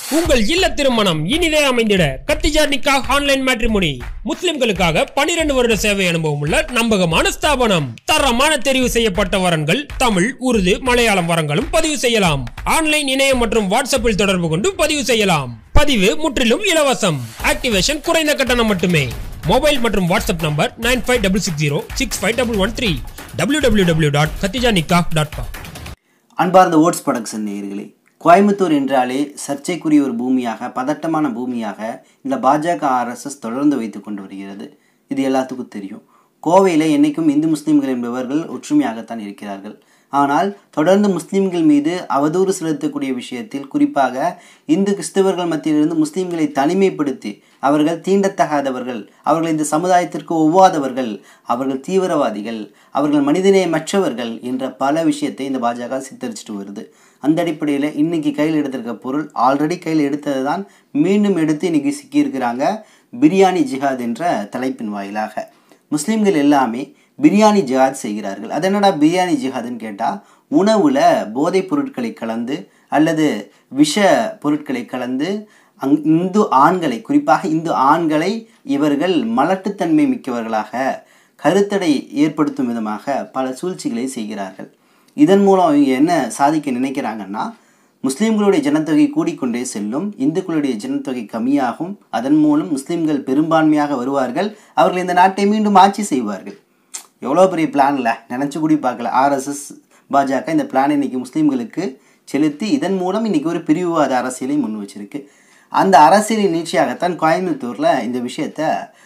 உங்கள் இல்ல திருமணம் இனிதே அமைந்திட கத்திஜார் நிக்கா ஆன்லைன் மேட்ரிமோனி முஸ்லிம்களுக்காக 12 வருட சேவை அனுபவம் உள்ள நம்பகமான ஸ்தாபனம் தரமான தெரிவு செய்யப்பட்ட வரன்கள் தமிழ் உருது மலையாளம் வரங்களும் பதிவு செய்யலாம் ஆன்லைன் இணையம் மற்றும் வாட்ஸ்அப்பில் தொடர்பு கொண்டு பதிவு செய்யலாம் பதிவு முற்றிலும் இலவசம் ஆக்டிவேஷன் குறைந்த கட்டணம் மட்டுமே மொபைல் மற்றும் WhatsApp number nine five double six zero six five double one three W W W dot Khadija நிக்கா டாட் காம் அன்பார்ந்த ஓட்ஸ் ப்ரொடக்ஷன் நேயர்களே கோயம்புத்தூர் என்றாலே சர்ச்சைக்குரிய ஒரு பூமியாக பதட்டமான பூமியாக இந்த பாஜக ஆர்எஸ்எஸ் தொடர்ந்து வைத்து கொண்டு வருகிறது இது எல்லாத்துக்கும் தெரியும் கோவையில் என்னைக்கும் இந்து முஸ்லீம்கள் என்பவர்கள் ஒற்றுமையாகத்தான் இருக்கிறார்கள் ஆனால் தொடர்ந்து முஸ்லீம்கள் மீது அவதூறு செலுத்தக்கூடிய விஷயத்தில் குறிப்பாக இந்து கிறிஸ்தவர்கள் மத்தியிலிருந்து முஸ்லீம்களை தனிமைப்படுத்தி அவர்கள் தீண்டத்தகாதவர்கள் அவர்கள் இந்த சமுதாயத்திற்கு ஒவ்வாதவர்கள் அவர்கள் தீவிரவாதிகள் அவர்கள் மனிதநேயமற்றவர்கள் என்ற பல விஷயத்தை இந்த பாஜக சித்தரிச்சிட்டு வருது அந்த அடிப்படையில் இன்னைக்கு கையில் எடுத்திருக்க பொருள் ஆல்ரெடி கையில் எடுத்தது தான் மீண்டும் எடுத்து இன்னைக்கு சிக்கியிருக்கிறாங்க பிரியாணி ஜிஹாத் என்ற தலைப்பின் வாயிலாக முஸ்லீம்கள் எல்லாமே பிரியாணி ஜிஹாத் செய்கிறார்கள் அது என்னடா பிரியாணி ஜிஹாதுன்னு கேட்டால் உணவில் போதைப் பொருட்களை கலந்து அல்லது விஷ பொருட்களை கலந்து அங் இந்து ஆண்களை குறிப்பாக இந்து ஆண்களை இவர்கள் மலட்டுத்தன்மை மிக்கவர்களாக கருத்தடை ஏற்படுத்தும் விதமாக பல சூழ்ச்சிகளை செய்கிறார்கள் இதன் மூலம் அவங்க என்ன சாதிக்க நினைக்கிறாங்கன்னா முஸ்லீம்களுடைய ஜனத்தொகை கூடிக்கொண்டே செல்லும் இந்துக்களுடைய ஜனத்தொகை கம்மியாகும் அதன் மூலம் முஸ்லீம்கள் பெரும்பான்மையாக வருவார்கள் அவர்கள் இந்த நாட்டை மீண்டும் ஆட்சி செய்வார்கள் எவ்வளோ பெரிய பிளான்ல நினச்சி கூடி பார்க்கல ஆர்எஸ்எஸ் பாஜக இந்த பிளான் இன்னைக்கு முஸ்லீம்களுக்கு செலுத்தி இதன் மூலம் இன்னைக்கு ஒரு பிரிவுவாத அரசியலை முன் வச்சிருக்கு அந்த அரசியலின் நீட்சியாகத்தான் கோயம்புத்தூரில் இந்த விஷயத்த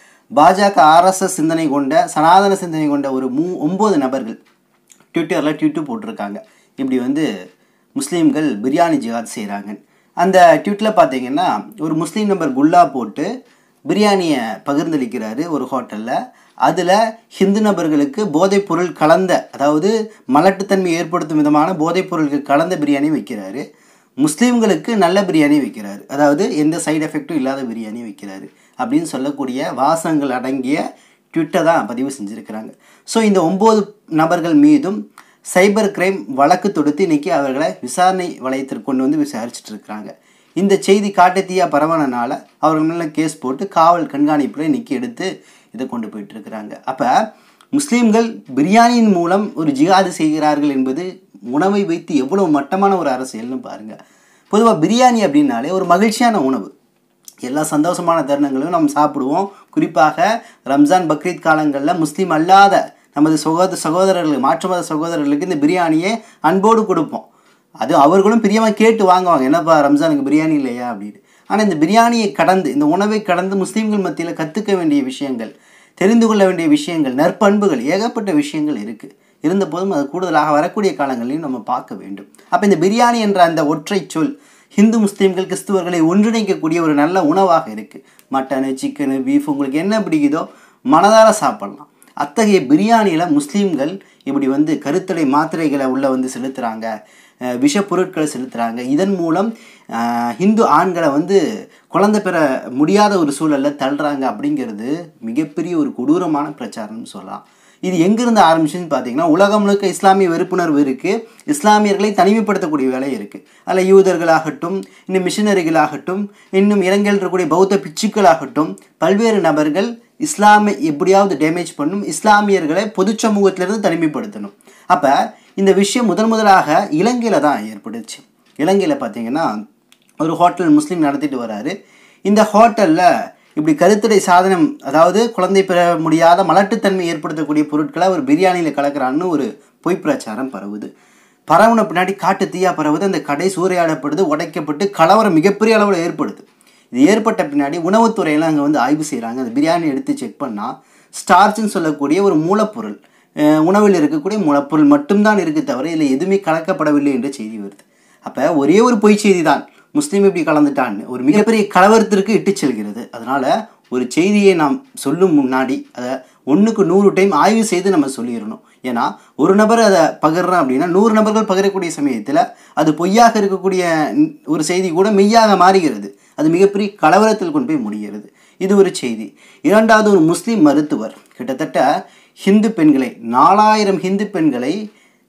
பாஜக ஆர்எஸ்எஸ் சிந்தனை கொண்ட சனாதன சிந்தனை கொண்ட ஒரு மூ ஒம்பது நபர்கள் ட்விட்டரில் ட்விட்டு போட்டிருக்காங்க இப்படி வந்து முஸ்லீம்கள் பிரியாணி ஜிஹாத் செய்கிறாங்க அந்த ட்விட்டில் பார்த்தீங்கன்னா ஒரு முஸ்லீம் நம்பர் குல்லா போட்டு பிரியாணியை பகிர்ந்தளிக்கிறாரு ஒரு ஹோட்டலில் அதில் ஹிந்து நபர்களுக்கு போதைப் பொருள் கலந்த அதாவது மலட்டுத்தன்மை ஏற்படுத்தும் விதமான போதைப் பொருட்கள் கலந்த பிரியாணி வைக்கிறாரு முஸ்லீம்களுக்கு நல்ல பிரியாணி வைக்கிறாரு அதாவது எந்த சைடு எஃபெக்ட்டும் இல்லாத பிரியாணி வைக்கிறாரு அப்படின்னு சொல்லக்கூடிய வாசகங்கள் அடங்கிய ட்விட்டை தான் பதிவு செஞ்சுருக்கிறாங்க ஸோ இந்த ஒம்பது நபர்கள் மீதும் சைபர் கிரைம் வழக்கு தொடுத்து இன்னைக்கு அவர்களை விசாரணை வளையத்திற்கு கொண்டு வந்து விசாரிச்சுட்டு இருக்கிறாங்க இந்த செய்தி காட்டுத்தீயா பரவானனால அவர்கள் மேலே கேஸ் போட்டு காவல் கண்காணிப்பில் இன்னைக்கு எடுத்து இதை கொண்டு போயிட்டு இருக்கிறாங்க அப்போ முஸ்லீம்கள் பிரியாணியின் மூலம் ஒரு ஜிகாது செய்கிறார்கள் என்பது உணவை வைத்து எவ்வளோ மட்டமான ஒரு அரசியல்னு பாருங்கள் பொதுவாக பிரியாணி அப்படின்னாலே ஒரு மகிழ்ச்சியான உணவு எல்லா சந்தோஷமான தருணங்களும் நம்ம சாப்பிடுவோம் குறிப்பாக ரம்ஜான் பக்ரீத் காலங்களில் முஸ்லீம் அல்லாத நமது சகோதர சகோதரர்களுக்கு மாற்று மத சகோதரர்களுக்கு இந்த பிரியாணியை அன்போடு கொடுப்போம் அது அவர்களும் பிரியமாக கேட்டு வாங்குவாங்க என்னப்பா ரம்ஜானுக்கு பிரியாணி இல்லையா அப்படின்னு ஆனால் இந்த பிரியாணியை கடந்து இந்த உணவை கடந்து முஸ்லீம்கள் மத்தியில் கற்றுக்க வேண்டிய விஷயங்கள் தெரிந்து கொள்ள வேண்டிய விஷயங்கள் நற்பண்புகள் ஏகப்பட்ட விஷயங்கள் இருக்குது இருந்த போதும் அது கூடுதலாக வரக்கூடிய காலங்களையும் நம்ம பார்க்க வேண்டும் அப்போ இந்த பிரியாணி என்ற அந்த ஒற்றை சொல் ஹிந்து முஸ்லீம்கள் கிறிஸ்துவர்களை ஒன்றிணைக்கக்கூடிய ஒரு நல்ல உணவாக இருக்குது மட்டனு சிக்கனு பீஃப் உங்களுக்கு என்ன பிடிக்குதோ மனதார சாப்பிட்லாம் அத்தகைய பிரியாணியில் முஸ்லீம்கள் இப்படி வந்து கருத்தடை மாத்திரைகளை உள்ளே வந்து செலுத்துகிறாங்க விஷ பொருட்களை செலுத்துகிறாங்க இதன் மூலம் ஹிந்து ஆண்களை வந்து குழந்தை பெற முடியாத ஒரு சூழலில் தள்ளுறாங்க அப்படிங்கிறது மிகப்பெரிய ஒரு கொடூரமான பிரச்சாரம்னு சொல்லலாம் இது எங்கிருந்து ஆரம்பிச்சுன்னு பார்த்தீங்கன்னா உலகம் முழுக்க இஸ்லாமிய வெறுப்புணர்வு இருக்குது இஸ்லாமியர்களை தனிமைப்படுத்தக்கூடிய வேலை இருக்குது அதில் யூதர்களாகட்டும் இன்னும் மிஷினரிகளாகட்டும் இன்னும் இலங்கையில் இருக்கக்கூடிய பௌத்த பிச்சுக்களாகட்டும் பல்வேறு நபர்கள் இஸ்லாமை எப்படியாவது டேமேஜ் பண்ணும் இஸ்லாமியர்களை பொது சமூகத்திலிருந்து தனிமைப்படுத்தணும் அப்போ இந்த விஷயம் முதன் முதலாக இலங்கையில் தான் ஏற்பட்டுச்சு இலங்கையில் பார்த்தீங்கன்னா ஒரு ஹோட்டல் முஸ்லீம் நடத்திட்டு வராரு இந்த ஹோட்டலில் இப்படி கருத்தடை சாதனம் அதாவது குழந்தை பெற முடியாத மலட்டுத்தன்மை ஏற்படுத்தக்கூடிய பொருட்களை ஒரு பிரியாணியில் கலக்கிறான்னு ஒரு பொய் பிரச்சாரம் பரவுது பரவுன பின்னாடி காட்டு தீயா பரவுது அந்த கடை சூறையாடப்படுது உடைக்கப்பட்டு கலவரம் மிகப்பெரிய அளவில் ஏற்படுது இது ஏற்பட்ட பின்னாடி உணவுத்துறையெல்லாம் அங்கே வந்து ஆய்வு செய்கிறாங்க அந்த பிரியாணி எடுத்து செக் பண்ணால் ஸ்டார்ச்னு சொல்லக்கூடிய ஒரு மூலப்பொருள் உணவில் இருக்கக்கூடிய மூலப்பொருள் மட்டும்தான் இருக்குது தவிர இதில் எதுவுமே கலக்கப்படவில்லை என்ற செய்தி வருது அப்போ ஒரே ஒரு பொய் செய்தி தான் முஸ்லீம் இப்படி கலந்துட்டான்னு ஒரு மிகப்பெரிய கலவரத்திற்கு இட்டு செல்கிறது அதனால் ஒரு செய்தியை நாம் சொல்லும் முன்னாடி அதை ஒன்றுக்கு நூறு டைம் ஆய்வு செய்து நம்ம சொல்லிடணும் ஏன்னா ஒரு நபர் அதை பகிர்றோம் அப்படின்னா நூறு நபர்கள் பகிரக்கூடிய சமயத்தில் அது பொய்யாக இருக்கக்கூடிய ஒரு செய்தி கூட மெய்யாக மாறுகிறது அது மிகப்பெரிய கலவரத்தில் கொண்டு போய் முடிகிறது இது ஒரு செய்தி இரண்டாவது ஒரு முஸ்லீம் மருத்துவர் கிட்டத்தட்ட ஹிந்து பெண்களை நாலாயிரம் ஹிந்து பெண்களை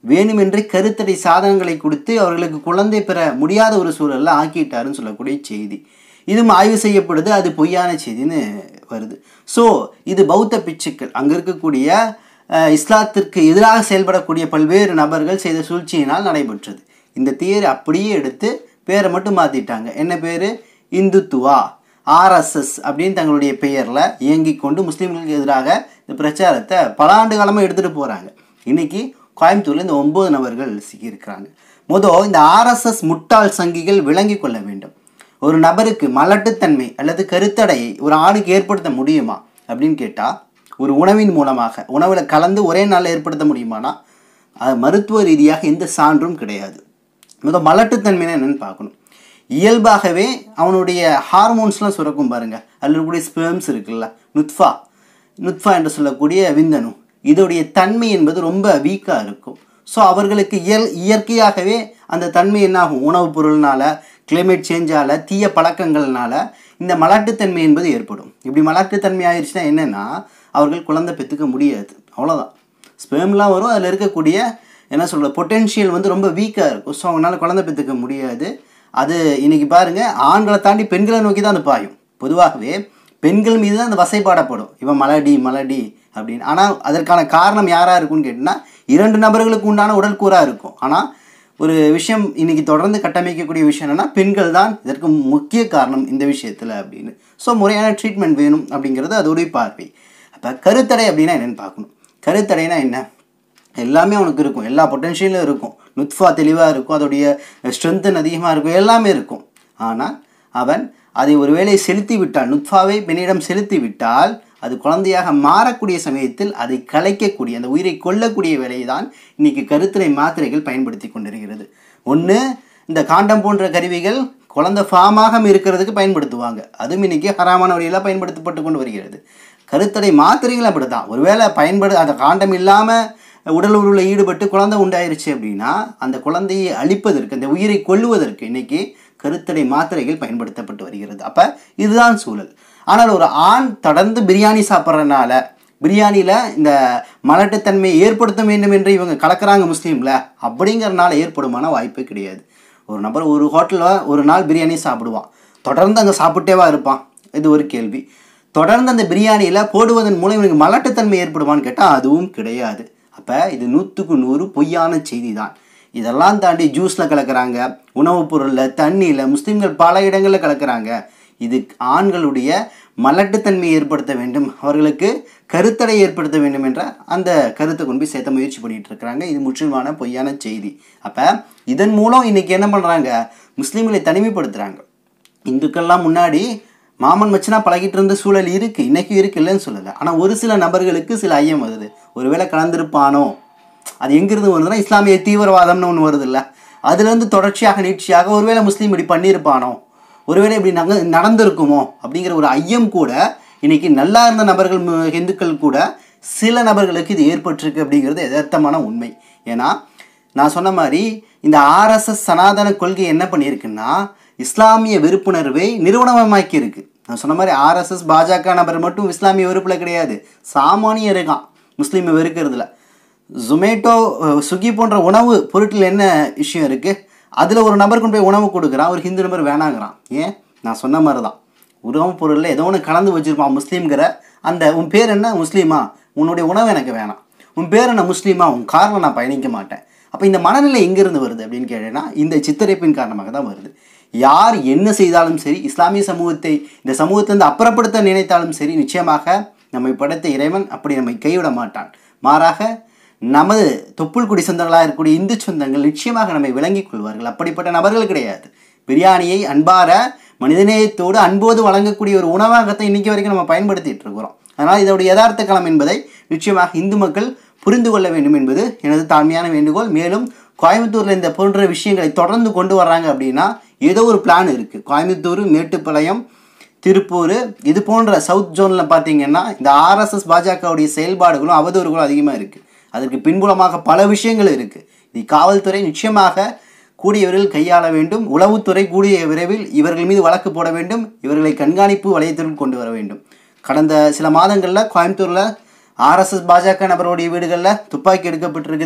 வேணுமென்றே கருத்தடை சாதனங்களை கொடுத்து அவர்களுக்கு குழந்தை பெற முடியாத ஒரு சூழல்ல ஆக்கிட்டாருன்னு சொல்லக்கூடிய செய்தி இதுவும் ஆய்வு செய்யப்படுது அது பொய்யான செய்தின்னு வருது ஸோ இது பௌத்த பிச்சுக்கள் அங்கே இருக்கக்கூடிய அஹ், இஸ்லாத்திற்கு எதிராக செயல்படக்கூடிய பல்வேறு நபர்கள் செய்த சூழ்ச்சியினால் நடைபெற்றது இந்த தியரி அப்படியே எடுத்து பேரை மட்டும் மாற்றிட்டாங்க என்ன பேர் இந்துத்துவா ஆர்எஸ்எஸ் அப்படின்னு தங்களுடைய பெயரில் இயங்கிக் கொண்டு முஸ்லீம்களுக்கு எதிராக இந்த பிரச்சாரத்தை பல ஆண்டு காலமாக எடுத்துகிட்டு போகிறாங்க இன்னைக்கு கோயம்புத்தூரில் இந்த ஒம்பது நபர்கள் சிக்கியிருக்கிறாங்க மொதல் இந்த ஆர்எஸ்எஸ் முட்டாள் சங்கிகள் விளங்கி கொள்ள வேண்டும் ஒரு நபருக்கு மலட்டுத்தன்மை அல்லது கருத்தடையை ஒரு ஆணுக்கு ஏற்படுத்த முடியுமா அப்படின்னு கேட்டால் ஒரு உணவின் மூலமாக உணவில் கலந்து ஒரே நாளில் ஏற்படுத்த முடியுமானா அது மருத்துவ ரீதியாக எந்த சான்றும் கிடையாது முதல் மலட்டுத்தன்மைனா என்னன்னு பார்க்கணும் இயல்பாகவே அவனுடைய ஹார்மோன்ஸ்லாம் சுரக்கும் பாருங்க அதில் இருக்கக்கூடிய ஸ்பெர்ம்ஸ் இருக்குல்ல நுத்ஃபா நுத்ஃபா என்று சொல்லக்கூடிய விந்தணு இதோடைய தன்மை என்பது ரொம்ப வீக்காக இருக்கும் ஸோ அவர்களுக்கு இயல் இயற்கையாகவே அந்த தன்மை என்னாகும் உணவுப் பொருள்னால கிளைமேட் சேஞ்சால் தீய பழக்கங்கள்னால இந்த மலட்டுத்தன்மை என்பது ஏற்படும் இப்படி மலட்டுத்தன்மை ஆயிடுச்சுன்னா என்னென்னா அவர்கள் குழந்தை பெற்றுக்க முடியாது அவ்வளோதான் ஸ்பெர்ம்லாம் வரும் அதில் இருக்கக்கூடிய என்ன சொல்கிற பொட்டென்ஷியல் வந்து ரொம்ப வீக்காக இருக்கும் ஸோ அவங்களால குழந்தை பெற்றுக்க முடியாது அது இன்னைக்கு பாருங்கள் ஆண்களை தாண்டி பெண்களை நோக்கி தான் அது பாயும் பொதுவாகவே பெண்கள் மீது தான் அந்த வசைப்பாடப்படும் இவன் மலடி மலடி அப்படின்னு ஆனால் அதற்கான காரணம் யாராக இருக்கும்னு கேட்டிங்கன்னா இரண்டு நபர்களுக்கு உண்டான உடல் கூறாக இருக்கும் ஆனால் ஒரு விஷயம் இன்னைக்கு தொடர்ந்து கட்டமைக்கக்கூடிய விஷயம் என்னன்னா பெண்கள் தான் இதற்கு முக்கிய காரணம் இந்த விஷயத்தில் அப்படின்னு ஸோ முறையான ட்ரீட்மெண்ட் வேணும் அப்படிங்கிறது அதோடைய பார்வை அப்போ கருத்தடை அப்படின்னா என்னென்னு பார்க்கணும் கருத்தடைனா என்ன எல்லாமே அவனுக்கு இருக்கும் எல்லா பொட்டன்ஷியலும் இருக்கும் நுத்ஃபா தெளிவாக இருக்கும் அதோடைய ஸ்ட்ரென்த்தன் அதிகமாக இருக்கும் எல்லாமே இருக்கும் ஆனால் அவன் அதை ஒருவேளை செலுத்தி விட்டால் நுத்ஃபாவை பெண்ணிடம் செலுத்தி விட்டால் அது குழந்தையாக மாறக்கூடிய சமயத்தில் அதை கலைக்கக்கூடிய அந்த உயிரை கொல்லக்கூடிய வேலையை தான் இன்னைக்கு கருத்தடை மாத்திரைகள் பயன்படுத்தி கொண்டிருக்கிறது ஒன்று இந்த காண்டம் போன்ற கருவிகள் குழந்தை ஃபார்மாக இருக்கிறதுக்கு பயன்படுத்துவாங்க அதுவும் இன்னைக்கு ஹராமான வழியில் பயன்படுத்தப்பட்டு கொண்டு வருகிறது கருத்தடை மாத்திரைகள் அப்படி தான் ஒருவேளை பயன்படு அந்த காண்டம் இல்லாமல் உடல் உருவில் ஈடுபட்டு குழந்தை உண்டாயிருச்சு அப்படின்னா அந்த குழந்தையை அழிப்பதற்கு அந்த உயிரை கொல்லுவதற்கு இன்னைக்கு கருத்தடை மாத்திரைகள் பயன்படுத்தப்பட்டு வருகிறது அப்போ இதுதான் சூழல் ஆனால் ஒரு ஆண் தொடர்ந்து பிரியாணி சாப்பிட்றதுனால பிரியாணியில் இந்த மலட்டுத்தன்மையை ஏற்படுத்த வேண்டும் என்று இவங்க கலக்கிறாங்க முஸ்லீமில் அப்படிங்கிறனால ஏற்படுமான வாய்ப்பே கிடையாது ஒரு நபர் ஒரு ஹோட்டலில் ஒரு நாள் பிரியாணி சாப்பிடுவான் தொடர்ந்து அங்கே சாப்பிட்டேவா இருப்பான் இது ஒரு கேள்வி தொடர்ந்து அந்த பிரியாணியில் போடுவதன் மூலம் இவனுக்கு மலட்டுத்தன்மை ஏற்படுமான்னு கேட்டால் அதுவும் கிடையாது அப்போ இது நூற்றுக்கு நூறு பொய்யான செய்தி தான் இதெல்லாம் தாண்டி ஜூஸில் கலக்கிறாங்க உணவுப் பொருளில் தண்ணியில் முஸ்லீம்கள் பல இடங்களில் கலக்கிறாங்க இது ஆண்களுடைய மலட்டுத்தன்மையை ஏற்படுத்த வேண்டும் அவர்களுக்கு கருத்தடை ஏற்படுத்த வேண்டும் என்ற அந்த கருத்தை கொண்டு போய் சேர்த்த முயற்சி பண்ணிட்டு இருக்கிறாங்க இது முற்றிலுமான பொய்யான செய்தி அப்போ இதன் மூலம் இன்னைக்கு என்ன பண்ணுறாங்க முஸ்லீம்களை தனிமைப்படுத்துகிறாங்க இந்துக்கள்லாம் முன்னாடி மாமன் மச்சனா பழகிட்டு இருந்த சூழல் இருக்கு இன்னைக்கும் இருக்கு இல்லைன்னு சொல்லலை ஆனால் ஒரு சில நபர்களுக்கு சில ஐயம் வருது ஒருவேளை கலந்திருப்பானோ அது எங்கிருந்து வருதுன்னா இஸ்லாமிய தீவிரவாதம்னு ஒன்று வருது இல்லை அதுலேருந்து தொடர்ச்சியாக நீட்சியாக ஒருவேளை முஸ்லீம் இப்படி பண்ணியிருப்பானோ ஒருவேளை இப்படி நக நடந்திருக்குமோ அப்படிங்கிற ஒரு ஐயம் கூட இன்னைக்கு நல்லா இருந்த நபர்கள் மு- இந்துக்கள் கூட சில நபர்களுக்கு இது ஏற்பட்டிருக்கு அப்படிங்கிறது யதார்த்தமான உண்மை ஏன்னா நான் சொன்ன மாதிரி இந்த ஆர்எஸ்எஸ் சனாதன கொள்கை என்ன பண்ணியிருக்குன்னா இஸ்லாமிய வெறுப்புணர்வை நிறுவனமயமாக்கி இருக்கு நான் சொன்ன மாதிரி ஆர்எஸ்எஸ் பாஜக நபர் மட்டும் இஸ்லாமிய வெறுப்பில் கிடையாது சாமானிய இருக்கான் முஸ்லீமை வெறுக்கிறதுல ஜொமேட்டோ ஸ்விக்கி போன்ற உணவு பொருட்கள் என்ன விஷயம் இருக்குது அதில் ஒரு நபர் கொண்டு போய் உணவு கொடுக்குறான் ஒரு ஹிந்து நபர் வேணாங்கிறான் ஏன் நான் சொன்ன மாதிரி தான் உணவு பொருளில் ஏதோ ஒன்று கலந்து வச்சிருப்பான் முஸ்லீம்ங்கிற அந்த உன் பேர் என்ன முஸ்லீமா உன்னுடைய உணவு எனக்கு வேணாம் உன் பேர் என்ன முஸ்லீமா உன் காரில் நான் பயணிக்க மாட்டேன் அப்போ இந்த மனநிலை எங்கேருந்து வருது அப்படின்னு கேட்டேன்னா இந்த சித்தரிப்பின் காரணமாக தான் வருது யார் என்ன செய்தாலும் சரி இஸ்லாமிய சமூகத்தை இந்த சமூகத்தை வந்து அப்புறப்படுத்த நினைத்தாலும் சரி நிச்சயமாக நம்மை படைத்த இறைவன் அப்படி நம்மை கைவிட மாட்டான் மாறாக நமது தொப்புள் குடி சொந்தங்களாக இருக்கக்கூடிய இந்து சொந்தங்கள் நிச்சயமாக நம்மை விளங்கிக் கொள்வார்கள் அப்படிப்பட்ட நபர்கள் கிடையாது பிரியாணியை அன்பார மனிதநேயத்தோடு அன்போடு வழங்கக்கூடிய ஒரு உணவகத்தை இன்னைக்கு வரைக்கும் நம்ம பயன்படுத்திட்டு இருக்கிறோம் அதனால் இதோடைய யதார்த்த களம் என்பதை நிச்சயமாக இந்து மக்கள் புரிந்து கொள்ள வேண்டும் என்பது எனது தாழ்மையான வேண்டுகோள் மேலும் கோயம்புத்தூரில் இந்த போன்ற விஷயங்களை தொடர்ந்து கொண்டு வர்றாங்க அப்படின்னா ஏதோ ஒரு பிளான் இருக்குது கோயம்புத்தூர் மேட்டுப்பாளையம் திருப்பூர் இது போன்ற சவுத் ஜோனில் பார்த்தீங்கன்னா இந்த ஆர்எஸ்எஸ் பாஜகவுடைய செயல்பாடுகளும் அவதூறுகளும் அதிகமாக இருக்குது அதற்கு பின்புலமாக பல விஷயங்கள் இருக்குது இது காவல்துறை நிச்சயமாக கூடிய விரைவில் கையாள வேண்டும் உளவுத்துறை கூடிய விரைவில் இவர்கள் மீது வழக்கு போட வேண்டும் இவர்களை கண்காணிப்பு வளையத்திற்குள் கொண்டு வர வேண்டும் கடந்த சில மாதங்களில் கோயம்புத்தூரில் ஆர்எஸ்எஸ் பாஜக நபருடைய வீடுகளில் துப்பாக்கி எடுக்கப்பட்டிருக்குது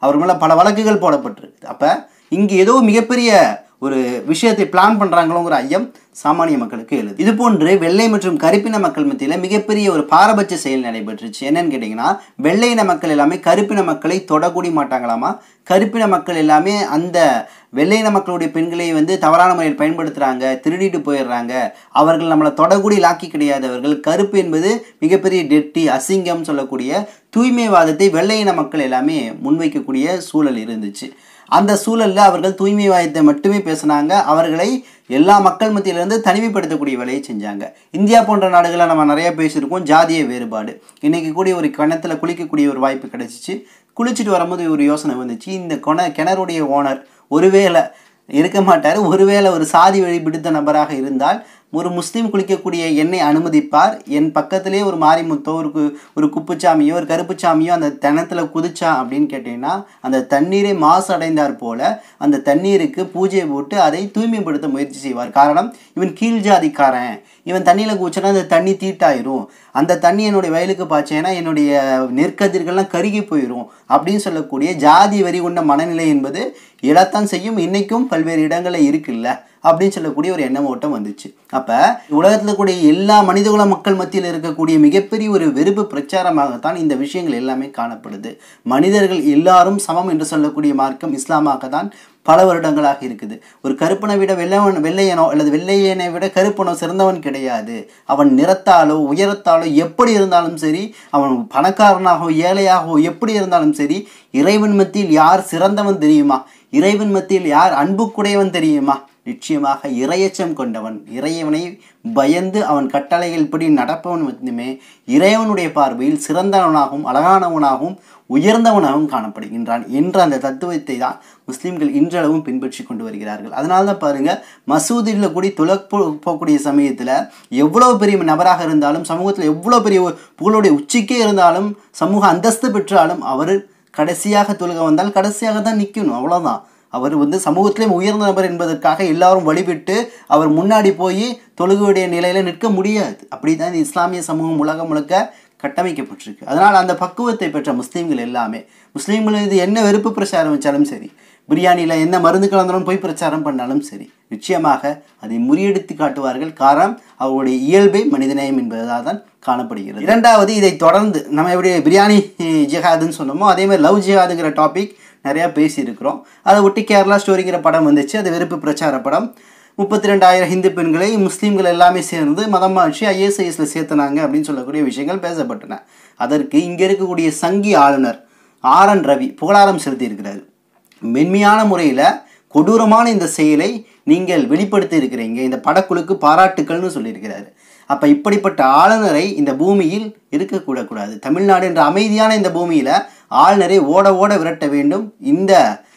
அவர் மேலே பல வழக்குகள் போடப்பட்டிருக்கு அப்போ இங்கே ஏதோ மிகப்பெரிய ஒரு விஷயத்தை பிளான் பண்ணுறாங்களோங்கிற ஐயம் சாமானிய மக்களுக்கு எழுது இது போன்று வெள்ளை மற்றும் கருப்பின மக்கள் மத்தியில் மிகப்பெரிய ஒரு பாரபட்ச செயல் நடைபெற்றுச்சு என்னன்னு கேட்டிங்கன்னா வெள்ளையின மக்கள் எல்லாமே கருப்பின மக்களை தொடக்கூடி மாட்டாங்களாமா கருப்பின மக்கள் எல்லாமே அந்த வெள்ளையின மக்களுடைய பெண்களை வந்து தவறான முறையில் பயன்படுத்துகிறாங்க திருடிட்டு போயிடுறாங்க அவர்கள் நம்மளை தொடக்கூடி லாக்கி கிடையாதவர்கள் கருப்பு என்பது மிகப்பெரிய டெட்டி அசிங்கம் சொல்லக்கூடிய தூய்மைவாதத்தை வெள்ளையின மக்கள் எல்லாமே முன்வைக்கக்கூடிய சூழல் இருந்துச்சு அந்த சூழலில் அவர்கள் தூய்மைவாதத்தை மட்டுமே பேசினாங்க அவர்களை எல்லா மக்கள் மத்தியிலிருந்து தனிமைப்படுத்தக்கூடிய வேலையை செஞ்சாங்க இந்தியா போன்ற நாடுகளை நம்ம நிறைய பேசியிருக்கோம் ஜாதிய வேறுபாடு இன்னைக்கு கூடிய ஒரு கிணத்துல குளிக்கக்கூடிய ஒரு வாய்ப்பு கிடைச்சிச்சு குளிச்சுட்டு வரும்போது ஒரு யோசனை வந்துச்சு இந்த கொண கிணறுடைய ஓனர் ஒருவேளை இருக்க மாட்டார் ஒருவேளை ஒரு சாதி வழி பிடித்த நபராக இருந்தால் ஒரு முஸ்லீம் குளிக்கக்கூடிய என்னை அனுமதிப்பார் என் பக்கத்திலே ஒரு மாரிமுத்தோ ஒரு கு- ஒரு குப்புச்சாமியோ ஒரு கருப்புச்சாமியோ அந்த கிணத்துல குதிச்சா அப்படின்னு கேட்டீங்கன்னா அந்த தண்ணீரை மாசு அடைந்தார் போல அந்த தண்ணீருக்கு பூஜை போட்டு அதை தூய்மைப்படுத்த முயற்சி செய்வார் காரணம் இவன் கீழ் ஜாதிக்காரன் இவன் தண்ணியில் குதிச்சனா அந்த தண்ணி தீட்டாயிரும் அந்த தண்ணி என்னுடைய வயலுக்கு பாய்ச்சேன்னா என்னுடைய நெற்கதிர்கள்லாம் கருகி போயிடும் அப்படின்னு சொல்லக்கூடிய ஜாதி வரி கொண்ட மனநிலை என்பது இழத்தான் செய்யும் இன்னைக்கும் பல்வேறு இடங்களில் இருக்குல்ல அப்படின்னு சொல்லக்கூடிய ஒரு எண்ணம் ஓட்டம் வந்துச்சு அப்போ உலகத்தில் கூடிய எல்லா மனிதகுல மக்கள் மத்தியில் இருக்கக்கூடிய மிகப்பெரிய ஒரு வெறுப்பு பிரச்சாரமாகத்தான் இந்த விஷயங்கள் எல்லாமே காணப்படுது மனிதர்கள் எல்லாரும் சமம் என்று சொல்லக்கூடிய மார்க்கம் இஸ்லாமாக தான் பல வருடங்களாக இருக்குது ஒரு கருப்பனை விட வெள்ளைவன் வெள்ளையனோ அல்லது வெள்ளையனை விட கருப்பனோ சிறந்தவன் கிடையாது அவன் நிறத்தாலோ உயரத்தாலோ எப்படி இருந்தாலும் சரி அவன் பணக்காரனாகவோ ஏழையாகவோ எப்படி இருந்தாலும் சரி இறைவன் மத்தியில் யார் சிறந்தவன் தெரியுமா இறைவன் மத்தியில் யார் அன்புக்குடையவன் தெரியுமா நிச்சயமாக இரையச்சம் கொண்டவன் இறைவனை பயந்து அவன் கட்டளைகள் படி நடப்பவன் மட்டுமே இறைவனுடைய பார்வையில் சிறந்தவனாகவும் அழகானவனாகவும் உயர்ந்தவனாகவும் காணப்படுகின்றான் என்ற அந்த தத்துவத்தை தான் முஸ்லிம்கள் இன்றளவும் பின்பற்றி கொண்டு வருகிறார்கள் அதனால தான் பாருங்க மசூதியில் கூடி துள போகக்கூடிய சமயத்தில் எவ்வளோ பெரிய நபராக இருந்தாலும் சமூகத்தில் எவ்வளோ பெரிய ஒரு புகழுடைய உச்சிக்கே இருந்தாலும் சமூக அந்தஸ்து பெற்றாலும் அவர் கடைசியாக தொழுக வந்தால் கடைசியாக தான் நிற்கணும் அவ்வளோதான் அவர் வந்து சமூகத்திலே உயர்ந்த நபர் என்பதற்காக எல்லாரும் வழிபட்டு அவர் முன்னாடி போய் தொழுகையுடைய நிலையில நிற்க முடியாது அப்படி தான் இந்த இஸ்லாமிய சமூகம் உலகம் முழுக்க கட்டமைக்கப்பட்டிருக்கு அதனால் அந்த பக்குவத்தை பெற்ற முஸ்லீம்கள் எல்லாமே முஸ்லீம்கள் இது என்ன வெறுப்பு பிரச்சாரம் வச்சாலும் சரி பிரியாணியில் என்ன மருந்து கலந்தாலும் போய் பிரச்சாரம் பண்ணாலும் சரி நிச்சயமாக அதை முறியடித்து காட்டுவார்கள் காரணம் அவருடைய இயல்பே மனிதநேயம் என்பதாக தான் காணப்படுகிறது இரண்டாவது இதை தொடர்ந்து நம்ம எப்படி பிரியாணி ஜிஹாதுன்னு சொன்னோமோ அதே மாதிரி லவ் ஜிஹாதுங்கிற டாபிக் நிறையா பேசியிருக்கிறோம் அதை ஒட்டி கேரளா ஸ்டோரிங்கிற படம் வந்துச்சு அது வெறுப்பு பிரச்சார படம் முப்பத்தி ரெண்டாயிரம் ஹிந்து பெண்களை முஸ்லீம்கள் எல்லாமே சேர்ந்து மதம் மாற்றி ஐஎஸ்ஐஎஸ்ல சேர்த்துனாங்க அப்படின்னு சொல்லக்கூடிய விஷயங்கள் பேசப்பட்டன அதற்கு இங்கே இருக்கக்கூடிய சங்கி ஆளுநர் ஆர் என் ரவி புகழாரம் செலுத்தியிருக்கிறார் மென்மையான முறையில் கொடூரமான இந்த செயலை நீங்கள் வெளிப்படுத்தி இருக்கிறீங்க இந்த படக்குழுக்கு பாராட்டுக்கள்னு சொல்லியிருக்கிறாரு அப்போ இப்படிப்பட்ட ஆளுநரை இந்த பூமியில் இருக்கக்கூடக்கூடாது தமிழ்நாடு என்ற அமைதியான இந்த பூமியில் ஆளுநரை ஓட ஓட விரட்ட வேண்டும் இந்த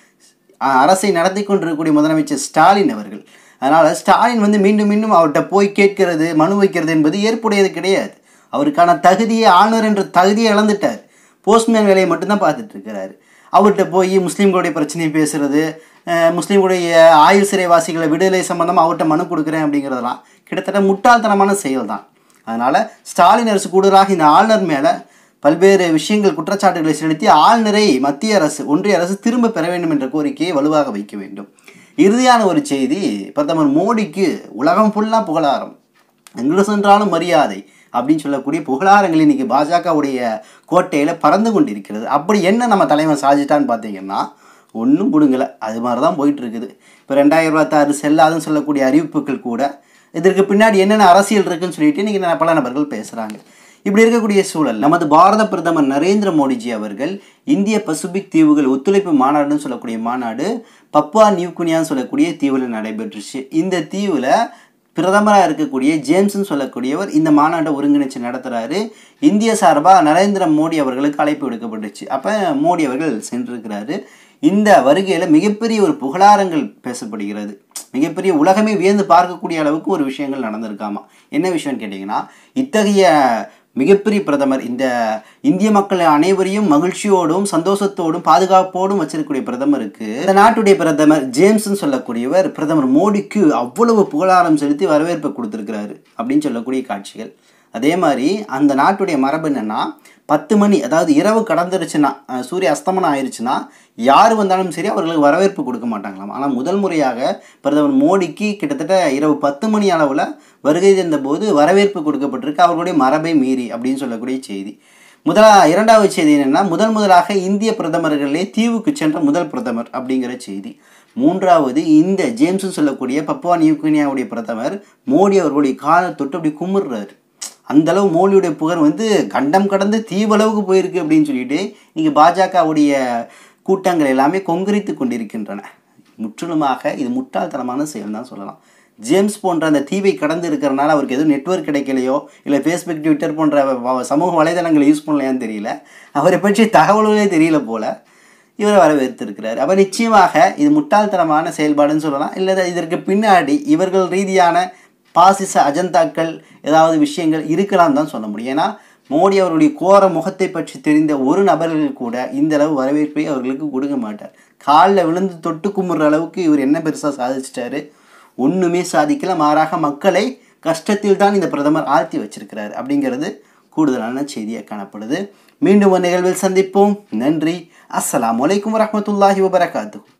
அஹ், அரசை நடத்தி கொண்டிருக்கக்கூடிய முதலமைச்சர் ஸ்டாலின் அவர்கள் அதனால் ஸ்டாலின் வந்து மீண்டும் மீண்டும் அவர்கிட்ட போய் கேட்கிறது மனு வைக்கிறது என்பது ஏற்புடையது கிடையாது அவருக்கான தகுதியை ஆளுநர் என்ற தகுதியை இழந்துட்டார் போஸ்ட்மேன் வேலையை மட்டும்தான் பார்த்துட்டு இருக்கிறாரு அவர்கிட்ட போய் முஸ்லீம்களுடைய பிரச்சனையை பேசுறது அஹ், முஸ்லீம்களுடைய ஆயுள் சிறைவாசிகளை விடுதலை சம்பந்தமாக அவர்கிட்ட மனு கொடுக்குறேன் அப்படிங்கிறதெல்லாம் கிட்டத்தட்ட முட்டாள்தனமான செயல் தான் அதனால் ஸ்டாலின் அரசு கூடுதலாக இந்த ஆளுநர் மேலே பல்வேறு விஷயங்கள் குற்றச்சாட்டுகளை செலுத்தி ஆளுநரை மத்திய அரசு ஒன்றிய அரசு திரும்ப பெற வேண்டும் என்ற கோரிக்கையை வலுவாக வைக்க வேண்டும் இறுதியான ஒரு செய்தி பிரதமர் மோடிக்கு உலகம் ஃபுல்லாக புகழாரம் எங்கு சென்றாலும் மரியாதை அப்படின்னு சொல்லக்கூடிய புகழாரங்கள் இன்னைக்கு பாஜகவுடைய கோட்டையில் பறந்து கொண்டிருக்கிறது அப்படி என்ன நம்ம தலைவன் சாதிச்சிட்டான்னு பார்த்தீங்கன்னா ஒன்றும் பிடுங்கலை அது மாதிரி தான் போயிட்டு இருக்குது இப்போ ரெண்டாயிரம் இருபத்தாறு செல்லாதுன்னு சொல்லக்கூடிய அறிவிப்புகள் கூட இதற்கு பின்னாடி என்னென்ன அரசியல் இருக்குன்னு சொல்லிட்டு இன்னைக்கு ந- பல நபர்கள் பேசுகிறாங்க இப்படி இருக்கக்கூடிய சூழல் நமது பாரத பிரதமர் நரேந்திர மோடிஜி அவர்கள் இந்திய பசிபிக் தீவுகள் ஒத்துழைப்பு மாநாடுன்னு சொல்லக்கூடிய மாநாடு பப்புவா நியூகுனியான்னு சொல்லக்கூடிய தீவில் நடைபெற்றுச்சு இந்த தீவில் பிரதமராக இருக்கக்கூடிய ஜேம்ஸ்னு சொல்லக்கூடியவர் இந்த மாநாட்டை ஒருங்கிணைச்சு நடத்துகிறாரு இந்திய சார்பாக நரேந்திர மோடி அவர்களுக்கு அழைப்பு விடுக்கப்பட்டுச்சு அப்போ மோடி அவர்கள் சென்றிருக்கிறாரு இந்த வருகையில் மிகப்பெரிய ஒரு புகழாரங்கள் பேசப்படுகிறது மிகப்பெரிய உலகமே வியந்து பார்க்கக்கூடிய அளவுக்கு ஒரு விஷயங்கள் நடந்திருக்காமா என்ன விஷயம்னு கேட்டிங்கன்னா இத்தகைய மிகப்பெரிய பிரதமர் இந்த இந்திய மக்கள் அனைவரையும் மகிழ்ச்சியோடும் சந்தோஷத்தோடும் பாதுகாப்போடும் வச்சிருக்கக்கூடிய பிரதமருக்கு இந்த நாட்டுடைய பிரதமர் ஜேம்ஸ்னு சொல்லக்கூடியவர் பிரதமர் மோடிக்கு அவ்வளவு புகழாரம் செலுத்தி வரவேற்பு கொடுத்துருக்கிறாரு அப்படின்னு சொல்லக்கூடிய காட்சிகள் அதே மாதிரி அந்த நாட்டுடைய மரபு என்னன்னா பத்து மணி அதாவது இரவு கடந்துருச்சுன்னா அஹ், சூரிய அஸ்தமனம் ஆயிடுச்சுன்னா யார் வந்தாலும் சரி அவர்களுக்கு வரவேற்பு கொடுக்க மாட்டாங்களாம் ஆனால் முதல் முறையாக பிரதமர் மோடிக்கு கிட்டத்தட்ட இரவு பத்து மணி அளவில் வருகை தந்தபோது வரவேற்பு கொடுக்கப்பட்டிருக்கு அவர்களுடைய மரபை மீறி அப்படின்னு சொல்லக்கூடிய செய்தி முதலா இரண்டாவது செய்தி என்னென்னா முதல் முதலாக இந்திய பிரதமர்களே தீவுக்கு சென்ற முதல் பிரதமர் அப்படிங்கிற செய்தி மூன்றாவது இந்த ஜேம்ஸ் சொல்லக்கூடிய பப்புவா நியூகினியாவுடைய பிரதமர் மோடி அவர்களுடைய காலை தொட்டு அப்படி கும்பிடுறாரு அந்த அளவு மோடியுடைய புகழ் வந்து கண்டம் கடந்து தீவளவுக்கு போயிருக்கு அப்படின்னு சொல்லிட்டு இங்கே பாஜகவுடைய கூட்டங்கள் எல்லாமே கொங்கரித்து கொண்டிருக்கின்றன முற்றிலுமாக இது முட்டாள்தனமான செயல் தான் சொல்லலாம் ஜேம்ஸ் போன்ற அந்த தீவை கடந்து இருக்கிறனால அவருக்கு எதுவும் நெட்வொர்க் கிடைக்கலையோ இல்லை ஃபேஸ்புக் ட்விட்டர் போன்ற வ- சமூக வலைதளங்களை யூஸ் பண்ணலையான்னு தெரியல அவரை பற்றி தகவல்களே தெரியல போல இவரை வரவேற்றிருக்கிறார் அப்போ நிச்சயமாக இது முட்டாள்தனமான செயல்பாடுன்னு சொல்லலாம் இல்லை இதற்கு பின்னாடி இவர்கள் ரீதியான பாசிச அஜந்தாக்கள் ஏதாவது விஷயங்கள் இருக்கலாம் தான் சொல்ல முடியும் ஏன்னா மோடி அவருடைய கோர முகத்தை பற்றி தெரிந்த ஒரு நபர்கள் கூட இந்த அளவு வரவேற்பை அவர்களுக்கு கொடுக்க மாட்டார் காலில் விழுந்து தொட்டு கும்பிட்ற அளவுக்கு இவர் என்ன பெருசாக சாதிச்சிட்டாரு ஒன்றுமே சாதிக்கல மாறாக மக்களை கஷ்டத்தில் தான் இந்த பிரதமர் ஆழ்த்தி வச்சிருக்கிறார் அப்படிங்கிறது கூடுதலான செய்தியாக காணப்படுது மீண்டும் ஒரு நிகழ்வில் சந்திப்போம் நன்றி அஸ்ஸலாமு அலைக்கும் வரஹ்மத்துல்லாஹி வபரகாத்துஹு